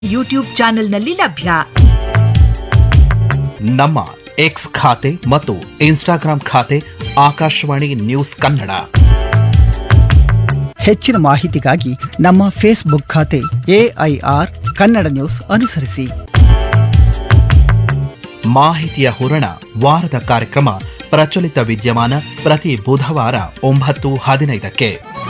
YouTube ಚಾನೆಲ್ನಲ್ಲಿ ಲಭ್ಯ ನಮ್ಮ ಎಕ್ಸ್ ಖಾತೆ ಮತ್ತು ಇನ್ಸ್ಟಾಗ್ರಾಂ ಖಾತೆ ಆಕಾಶವಾಣಿ ನ್ಯೂಸ್ ಕನ್ನಡ ಹೆಚ್ಚಿನ ಮಾಹಿತಿಗಾಗಿ ನಮ್ಮ ಫೇಸ್ಬುಕ್ ಖಾತೆ ಎಐಆರ್ ಕನ್ನಡ ನ್ಯೂಸ್ ಅನುಸರಿಸಿ ಮಾಹಿತಿಯ ಹೂರಣ ವಾರದ ಕಾರ್ಯಕ್ರಮ ಪ್ರಚಲಿತ ವಿದ್ಯಮಾನ ಪ್ರತಿ ಬುಧವಾರ ಒಂಬತ್ತು ಹದಿನೈದಕ್ಕೆ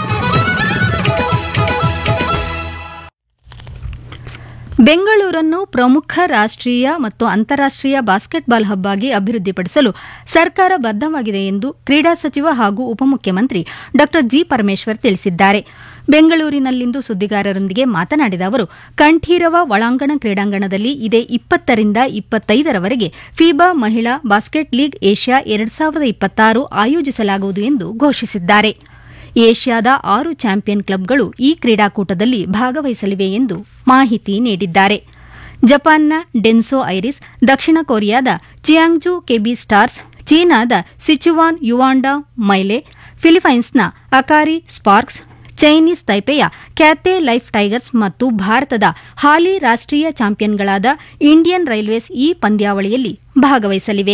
ಬೆಂಗಳೂರನ್ನು ಪ್ರಮುಖ ರಾಷ್ಟ್ರೀಯ ಮತ್ತು ಅಂತಾರಾಷ್ಟ್ರೀಯ ಬಾಸ್ಕೆಟ್ಬಾಲ್ ಹಬ್ ಆಗಿ ಅಭಿವೃದ್ಧಿಪಡಿಸಲು ಸರ್ಕಾರ ಬದ್ಧವಾಗಿದೆ ಎಂದು ಕ್ರೀಡಾ ಸಚಿವ ಹಾಗೂ ಉಪಮುಖ್ಯಮಂತ್ರಿ ಡಾ ಜಿ ಪರಮೇಶ್ವರ್ ತಿಳಿಸಿದ್ದಾರೆ ಬೆಂಗಳೂರಿನಲ್ಲಿಂದು ಸುದ್ದಿಗಾರರೊಂದಿಗೆ ಮಾತನಾಡಿದ ಅವರು ಕಂಠೀರವ ಒಳಾಂಗಣ ಕ್ರೀಡಾಂಗಣದಲ್ಲಿ ಇದೇ ಇಪ್ಪತ್ತರಿಂದ ಇಪ್ಪತ್ತೈದರವರೆಗೆ ಫೀಬಾ ಮಹಿಳಾ ಬಾಸ್ಕೆಟ್ ಲೀಗ್ ಏಷ್ಯಾ ಎರಡು ಸಾವಿರದ ಇಪ್ಪತ್ತಾರು ಆಯೋಜಿಸಲಾಗುವುದು ಎಂದು ಘೋಷಿಸಿದ್ದಾರೆ ಏಷ್ಯಾದ ಆರು ಚಾಂಪಿಯನ್ ಕ್ಲಬ್ಗಳು ಈ ಕ್ರೀಡಾಕೂಟದಲ್ಲಿ ಭಾಗವಹಿಸಲಿವೆ ಎಂದು ಮಾಹಿತಿ ನೀಡಿದ್ದಾರೆ ಜಪಾನ್ನ ಡೆನ್ಸೋ ಐರಿಸ್ ದಕ್ಷಿಣ ಕೊರಿಯಾದ ಚಿಯಾಂಗ್ಜು ಕೆಬಿ ಸ್ಟಾರ್ಸ್ ಚೀನಾದ ಸಿಚುವಾನ್ ಯುವಾಂಡಾ ಮೈಲೆ ಫಿಲಿಪೈನ್ಸ್ನ ಅಕಾರಿ ಸ್ಪಾರ್ಕ್ಸ್ ಚೈನೀಸ್ ತೈಪೆಯ ಕ್ಯಾತೆ ಲೈಫ್ ಟೈಗರ್ಸ್ ಮತ್ತು ಭಾರತದ ಹಾಲಿ ರಾಷ್ಟ್ರೀಯ ಚಾಂಪಿಯನ್ಗಳಾದ ಇಂಡಿಯನ್ ರೈಲ್ವೇಸ್ ಈ ಪಂದ್ಯಾವಳಿಯಲ್ಲಿ ಭಾಗವಹಿಸಲಿವೆ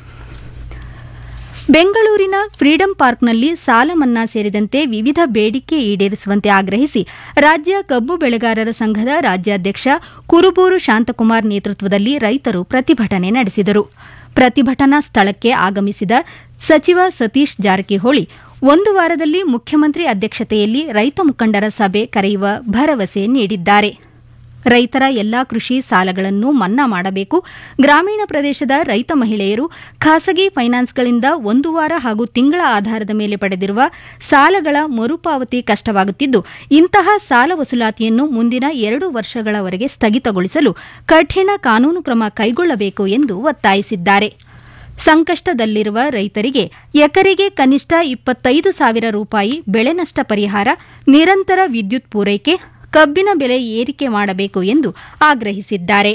ಬೆಂಗಳೂರಿನ ಫ್ರೀಡಂ ಪಾರ್ಕ್ನಲ್ಲಿ ಸಾಲ ಮನ್ನಾ ಸೇರಿದಂತೆ ವಿವಿಧ ಬೇಡಿಕೆ ಈಡೇರಿಸುವಂತೆ ಆಗ್ರಹಿಸಿ ರಾಜ್ಯ ಕಬ್ಬು ಬೆಳೆಗಾರರ ಸಂಘದ ರಾಜ್ಯಾಧ್ಯಕ್ಷ ಕುರುಬೂರು ಶಾಂತಕುಮಾರ್ ನೇತೃತ್ವದಲ್ಲಿ ರೈತರು ಪ್ರತಿಭಟನೆ ನಡೆಸಿದರು ಪ್ರತಿಭಟನಾ ಸ್ಥಳಕ್ಕೆ ಆಗಮಿಸಿದ ಸಚಿವ ಸತೀಶ್ ಜಾರಕಿಹೊಳಿ ಒಂದು ವಾರದಲ್ಲಿ ಮುಖ್ಯಮಂತ್ರಿ ಅಧ್ಯಕ್ಷತೆಯಲ್ಲಿ ರೈತ ಮುಖಂಡರ ಸಭೆ ಕರೆಯುವ ಭರವಸೆ ನೀಡಿದ್ದಾರೆ ರೈತರ ಎಲ್ಲಾ ಕೃಷಿ ಸಾಲಗಳನ್ನು ಮನ್ನಾ ಮಾಡಬೇಕು ಗ್ರಾಮೀಣ ಪ್ರದೇಶದ ರೈತ ಮಹಿಳೆಯರು ಖಾಸಗಿ ಫೈನಾನ್ಸ್ಗಳಿಂದ ಒಂದು ವಾರ ಹಾಗೂ ತಿಂಗಳ ಆಧಾರದ ಮೇಲೆ ಪಡೆದಿರುವ ಸಾಲಗಳ ಮರುಪಾವತಿ ಕಷ್ಟವಾಗುತ್ತಿದ್ದು ಇಂತಹ ಸಾಲ ವಸೂಲಾತಿಯನ್ನು ಮುಂದಿನ ಎರಡು ವರ್ಷಗಳವರೆಗೆ ಸ್ಥಗಿತಗೊಳಿಸಲು ಕಠಿಣ ಕಾನೂನು ಕ್ರಮ ಕೈಗೊಳ್ಳಬೇಕು ಎಂದು ಒತ್ತಾಯಿಸಿದ್ದಾರೆ ಸಂಕಷ್ಟದಲ್ಲಿರುವ ರೈತರಿಗೆ ಎಕರೆಗೆ ಕನಿಷ್ಠ ಇಪ್ಪತ್ತೈದು ಸಾವಿರ ರೂಪಾಯಿ ಬೆಳೆ ನಷ್ಟ ಪರಿಹಾರ ನಿರಂತರ ವಿದ್ಯುತ್ ಪೂರೈಕೆ ಕಬ್ಬಿನ ಬೆಲೆ ಏರಿಕೆ ಮಾಡಬೇಕು ಎಂದು ಆಗ್ರಹಿಸಿದ್ದಾರೆ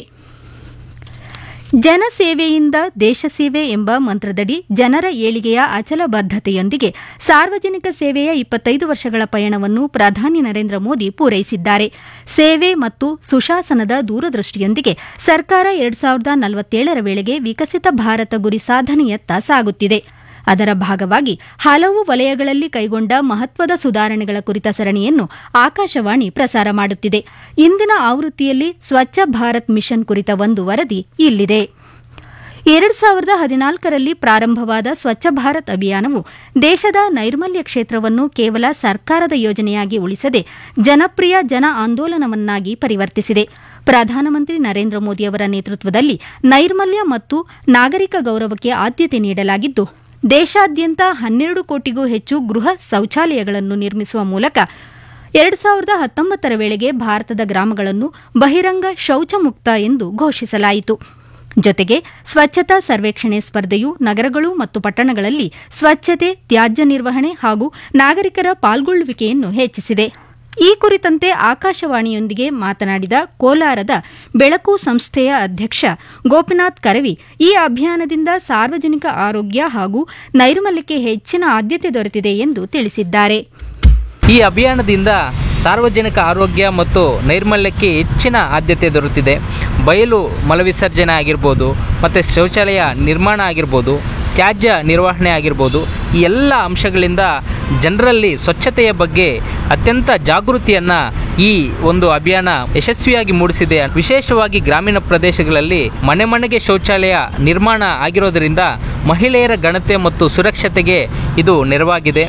ಜನಸೇವೆಯಿಂದ ದೇಶ ಸೇವೆ ಎಂಬ ಮಂತ್ರದಡಿ ಜನರ ಏಳಿಗೆಯ ಅಚಲ ಬದ್ಧತೆಯೊಂದಿಗೆ ಸಾರ್ವಜನಿಕ ಸೇವೆಯ ಇಪ್ಪತ್ತೈದು ವರ್ಷಗಳ ಪಯಣವನ್ನು ಪ್ರಧಾನಿ ನರೇಂದ್ರ ಮೋದಿ ಪೂರೈಸಿದ್ದಾರೆ ಸೇವೆ ಮತ್ತು ಸುಶಾಸನದ ದೂರದೃಷ್ಟಿಯೊಂದಿಗೆ ಸರ್ಕಾರ ಎರಡ್ ಸಾವಿರದ ನಲವತ್ತೇಳರ ವೇಳೆಗೆ ವಿಕಸಿತ ಭಾರತ ಗುರಿ ಸಾಧನೆಯತ್ತ ಸಾಗುತ್ತಿದೆ ಅದರ ಭಾಗವಾಗಿ ಹಲವು ವಲಯಗಳಲ್ಲಿ ಕೈಗೊಂಡ ಮಹತ್ವದ ಸುಧಾರಣೆಗಳ ಕುರಿತ ಸರಣಿಯನ್ನು ಆಕಾಶವಾಣಿ ಪ್ರಸಾರ ಮಾಡುತ್ತಿದೆ ಇಂದಿನ ಆವೃತ್ತಿಯಲ್ಲಿ ಸ್ವಚ್ಛ ಭಾರತ್ ಮಿಷನ್ ಕುರಿತ ಒಂದು ವರದಿ ಇಲ್ಲಿದೆ ಎರಡ್ ಸಾವಿರದ ಹದಿನಾಲ್ಕರಲ್ಲಿ ಪ್ರಾರಂಭವಾದ ಸ್ವಚ್ಛ ಭಾರತ್ ಅಭಿಯಾನವು ದೇಶದ ನೈರ್ಮಲ್ಯ ಕ್ಷೇತ್ರವನ್ನು ಕೇವಲ ಸರ್ಕಾರದ ಯೋಜನೆಯಾಗಿ ಉಳಿಸದೆ ಜನಪ್ರಿಯ ಜನ ಆಂದೋಲನವನ್ನಾಗಿ ಪರಿವರ್ತಿಸಿದೆ ಪ್ರಧಾನಮಂತ್ರಿ ನರೇಂದ್ರ ಮೋದಿ ಅವರ ನೇತೃತ್ವದಲ್ಲಿ ನೈರ್ಮಲ್ಯ ಮತ್ತು ನಾಗರಿಕ ಗೌರವಕ್ಕೆ ಆದ್ಯತೆ ನೀಡಲಾಗಿದ್ದು ದೇಶಾದ್ಯಂತ ಹನ್ನೆರಡು ಕೋಟಿಗೂ ಹೆಚ್ಚು ಗೃಹ ಶೌಚಾಲಯಗಳನ್ನು ನಿರ್ಮಿಸುವ ಮೂಲಕ ಎರಡು ಸಾವಿರದ ಹತ್ತೊಂಬತ್ತರ ವೇಳೆಗೆ ಭಾರತದ ಗ್ರಾಮಗಳನ್ನು ಬಹಿರಂಗ ಶೌಚ ಮುಕ್ತ ಎಂದು ಘೋಷಿಸಲಾಯಿತು ಜೊತೆಗೆ ಸ್ವಚ್ಛತಾ ಸರ್ವೇಕ್ಷಣೆ ಸ್ಪರ್ಧೆಯು ನಗರಗಳು ಮತ್ತು ಪಟ್ಟಣಗಳಲ್ಲಿ ಸ್ವಚ್ಛತೆ ತ್ಯಾಜ್ಯ ನಿರ್ವಹಣೆ ಹಾಗೂ ನಾಗರಿಕರ ಪಾಲ್ಗೊಳ್ಳುವಿಕೆಯನ್ನು ಹೆಚ್ಚಿಸಿದೆ ಈ ಕುರಿತಂತೆ ಆಕಾಶವಾಣಿಯೊಂದಿಗೆ ಮಾತನಾಡಿದ ಕೋಲಾರದ ಬೆಳಕು ಸಂಸ್ಥೆಯ ಅಧ್ಯಕ್ಷ ಗೋಪಿನಾಥ್ ಕರವಿ ಈ ಅಭಿಯಾನದಿಂದ ಸಾರ್ವಜನಿಕ ಆರೋಗ್ಯ ಹಾಗೂ ನೈರ್ಮಲ್ಯಕ್ಕೆ ಹೆಚ್ಚಿನ ಆದ್ಯತೆ ದೊರೆತಿದೆ ಎಂದು ತಿಳಿಸಿದ್ದಾರೆ ಈ ಅಭಿಯಾನದಿಂದ ಸಾರ್ವಜನಿಕ ಆರೋಗ್ಯ ಮತ್ತು ನೈರ್ಮಲ್ಯಕ್ಕೆ ಹೆಚ್ಚಿನ ಆದ್ಯತೆ ದೊರೆತಿದೆ ಬಯಲು ಮಲವಿಸರ್ಜನೆ ಆಗಿರ್ಬೋದು ಮತ್ತು ಶೌಚಾಲಯ ನಿರ್ಮಾಣ ಆಗಿರ್ಬೋದು ತ್ಯಾಜ್ಯ ನಿರ್ವಹಣೆ ಆಗಿರ್ಬೋದು ಈ ಎಲ್ಲ ಅಂಶಗಳಿಂದ ಜನರಲ್ಲಿ ಸ್ವಚ್ಛತೆಯ ಬಗ್ಗೆ ಅತ್ಯಂತ ಜಾಗೃತಿಯನ್ನು ಈ ಒಂದು ಅಭಿಯಾನ ಯಶಸ್ವಿಯಾಗಿ ಮೂಡಿಸಿದೆ ವಿಶೇಷವಾಗಿ ಗ್ರಾಮೀಣ ಪ್ರದೇಶಗಳಲ್ಲಿ ಮನೆ ಮನೆಗೆ ಶೌಚಾಲಯ ನಿರ್ಮಾಣ ಆಗಿರೋದರಿಂದ ಮಹಿಳೆಯರ ಗಣತೆ ಮತ್ತು ಸುರಕ್ಷತೆಗೆ ಇದು ನೆರವಾಗಿದೆ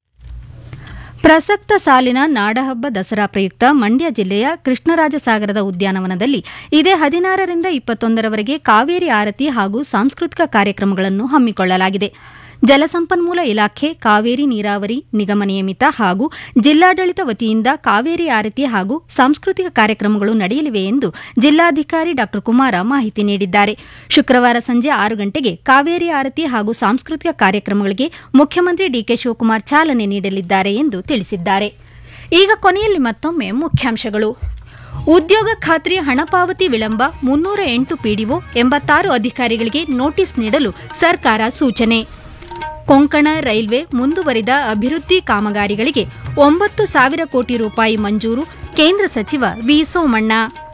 ಪ್ರಸಕ್ತ ಸಾಲಿನ ನಾಡಹಬ್ಬ ದಸರಾ ಪ್ರಯುಕ್ತ ಮಂಡ್ಯ ಜಿಲ್ಲೆಯ ಕೃಷ್ಣರಾಜಸಾಗರದ ಉದ್ಯಾನವನದಲ್ಲಿ ಇದೇ ಹದಿನಾರರಿಂದ ಇಪ್ಪತ್ತೊಂದರವರೆಗೆ ಕಾವೇರಿ ಆರತಿ ಹಾಗೂ ಸಾಂಸ್ಕೃತಿಕ ಕಾರ್ಯಕ್ರಮಗಳನ್ನು ಹಮ್ಮಿಕೊಳ್ಳಲಾಗಿದೆ ಜಲಸಂಪನ್ಮೂಲ ಇಲಾಖೆ ಕಾವೇರಿ ನೀರಾವರಿ ನಿಗಮ ನಿಯಮಿತ ಹಾಗೂ ಜಿಲ್ಲಾಡಳಿತ ವತಿಯಿಂದ ಕಾವೇರಿ ಆರತಿ ಹಾಗೂ ಸಾಂಸ್ಕೃತಿಕ ಕಾರ್ಯಕ್ರಮಗಳು ನಡೆಯಲಿವೆ ಎಂದು ಜಿಲ್ಲಾಧಿಕಾರಿ ಡಾ ಕುಮಾರ ಮಾಹಿತಿ ನೀಡಿದ್ದಾರೆ ಶುಕ್ರವಾರ ಸಂಜೆ ಆರು ಗಂಟೆಗೆ ಕಾವೇರಿ ಆರತಿ ಹಾಗೂ ಸಾಂಸ್ಕೃತಿಕ ಕಾರ್ಯಕ್ರಮಗಳಿಗೆ ಮುಖ್ಯಮಂತ್ರಿ ಡಿಕೆ ಶಿವಕುಮಾರ್ ಚಾಲನೆ ನೀಡಲಿದ್ದಾರೆ ಎಂದು ತಿಳಿಸಿದ್ದಾರೆ ಈಗ ಕೊನೆಯಲ್ಲಿ ಮತ್ತೊಮ್ಮೆ ಮುಖ್ಯಾಂಶಗಳು ಉದ್ಯೋಗ ಖಾತ್ರಿ ಹಣ ಪಾವತಿ ವಿಳಂಬ ಮುನ್ನೂರ ಎಂಟು ಪಿಡಿಒ ಎಂಬತ್ತಾರು ಅಧಿಕಾರಿಗಳಿಗೆ ನೋಟಿಸ್ ನೀಡಲು ಸರ್ಕಾರ ಸೂಚನೆ ಕೊಂಕಣ ರೈಲ್ವೆ ಮುಂದುವರಿದ ಅಭಿವೃದ್ಧಿ ಕಾಮಗಾರಿಗಳಿಗೆ ಒಂಬತ್ತು ಸಾವಿರ ಕೋಟಿ ರೂಪಾಯಿ ಮಂಜೂರು ಕೇಂದ್ರ ಸಚಿವ ವಿ ಸೋಮಣ್ಣ